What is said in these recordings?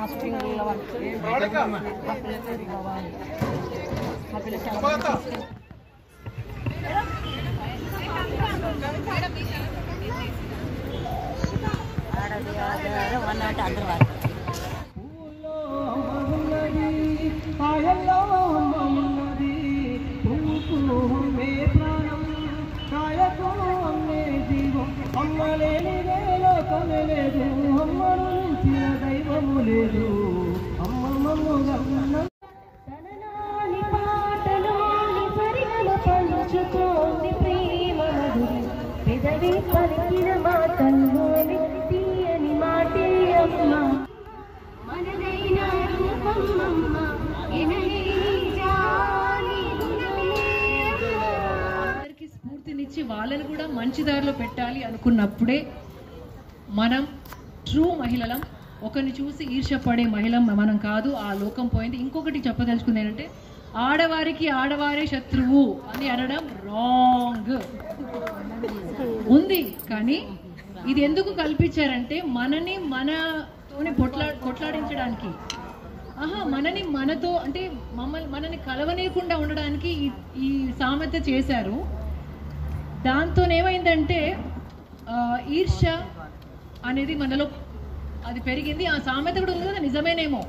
spring మా పిల్లలు కావాలి మా పిల్లలు చాలా ఆడది ఆడవారు వన్ నాట్ అందరు వారు తనలోని పాటలోని పరిగణ పంచుతోంది ప్రేమ మధురి పెదవి పలికిన మాటల్లోని తీయని మాటే అమ్మ మనదైన రూపమ్మమ్మ ఎనలేని జాలి గుణమే అందరికీ స్ఫూర్తినిచ్చి వాళ్ళని కూడా మంచి దారిలో పెట్టాలి అనుకున్నప్పుడే మనం ట్రూ మహిళలం ఒకరిని చూసి ఈర్ష్యపడే మహిళ మనం కాదు ఆ లోకం పోయింది ఇంకొకటి చెప్పదలుచుకుంది ఏంటంటే ఆడవారికి ఆడవారే శత్రువు అని అనడం రాంగ్ ఉంది కానీ ఇది ఎందుకు కల్పించారంటే మనని మనతోని పొట్లా కొట్లాడించడానికి ఆహా మనని మనతో అంటే మమ్మల్ని మనని కలవనీయకుండా ఉండడానికి ఈ ఈ సామెత చేశారు దాంతో ఏమైందంటే ఆ, ఈర్ష్య అనేది మనలో అది పెరిగింది ఆ సామెత కూడా ఉంది కదా నిజమేనేమో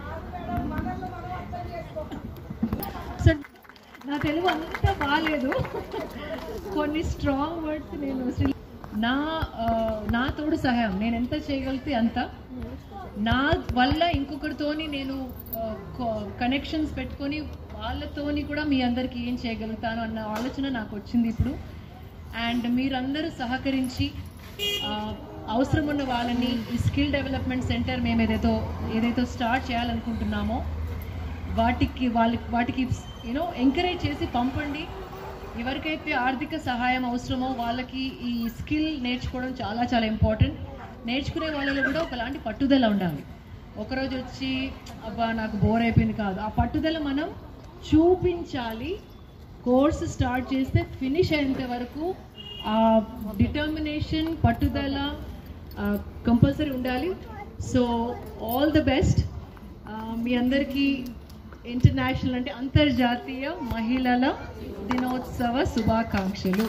సో నా తెలుగు అంత బాగాలేదు కొన్ని స్ట్రాంగ్ వర్డ్స్ నేను అసలు నా ఆ, నా తోడు సహాయం నేను ఎంత చేయగలిగితే అంత నా వల్ల ఇంకొకరితోని నేను కనెక్షన్స్ పెట్టుకొని వాళ్ళతోని కూడా మీ అందరికీ ఏం చేయగలుగుతాను అన్న ఆలోచన నాకు వచ్చింది ఇప్పుడు అండ్ మీరందరూ సహకరించి ఆ, అవసరం ఉన్న వాళ్ళని ఈ స్కిల్ డెవలప్మెంట్ సెంటర్ మేము ఏదైతే ఏదైతే స్టార్ట్ చేయాలనుకుంటున్నామో వాటికి వాళ్ళకి వాటికి యూనో ఎంకరేజ్ చేసి పంపండి ఎవరికైతే ఆర్థిక సహాయం అవసరమో వాళ్ళకి ఈ స్కిల్ నేర్చుకోవడం చాలా చాలా ఇంపార్టెంట్ నేర్చుకునే వాళ్ళలో కూడా ఒకలాంటి పట్టుదల ఉండాలి ఒకరోజు వచ్చి అబ్బా నాకు బోర్ అయిపోయింది కాదు ఆ పట్టుదల మనం చూపించాలి కోర్సు స్టార్ట్ చేస్తే ఫినిష్ అయ్యేంత వరకు ఆ డిటర్మినేషన్ పట్టుదల కంపల్సరీ ఉండాలి సో ఆల్ ద బెస్ట్ మీ అందరికీ ఇంటర్నేషనల్ అంటే అంతర్జాతీయ మహిళల దినోత్సవ శుభాకాంక్షలు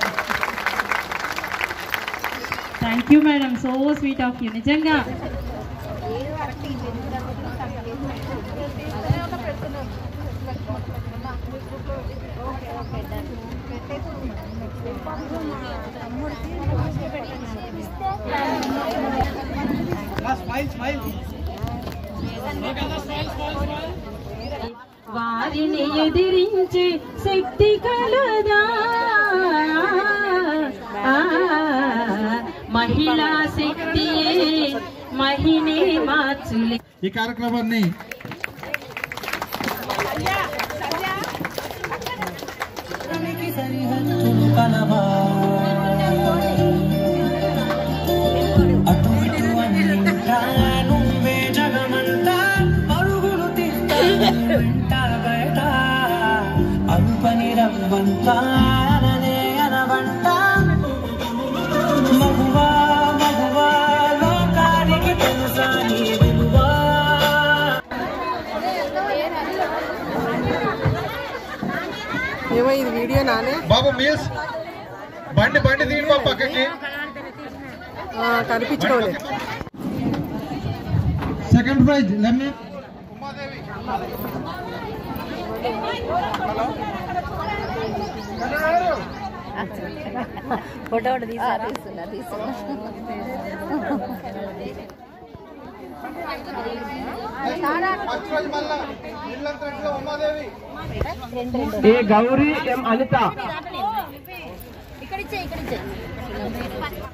thank you madam so sweet of you నిజంగా వారిని ఎదిరించే శక్తి కలదా ఆ, మహిళా శక్తియే మహిళే మార్చులే ఈ కార్యక్రమాన్ని అటు ఇటు అన్నింటా నువ్వే జగమంతా పరుగులు తీస్తా వెంట బయట అనుపని రవ్వంతా అననే అనవంట మగువా మగువా లోకానికి తెలుసా నీ విలువా ఏమో ఇది వీడియో నానే బాబు మీల్స్ బండి బండి తీయండి బాబు పక్కకి ఆ, కనిపించుకోలే సెకండ్ ప్రైజ్ లెమన్ ఫోటో ఒకటి తీసారా తీసుకున్నా తీసుకున్నా ఫస్ట్ ప్రైజ్ మళ్ళా ఇల్లంతట్లో ఉమాదేవి ఏ గౌరీ ఎం అనిత ఇక్కడిచ్చే ఇక్కడిచ్చే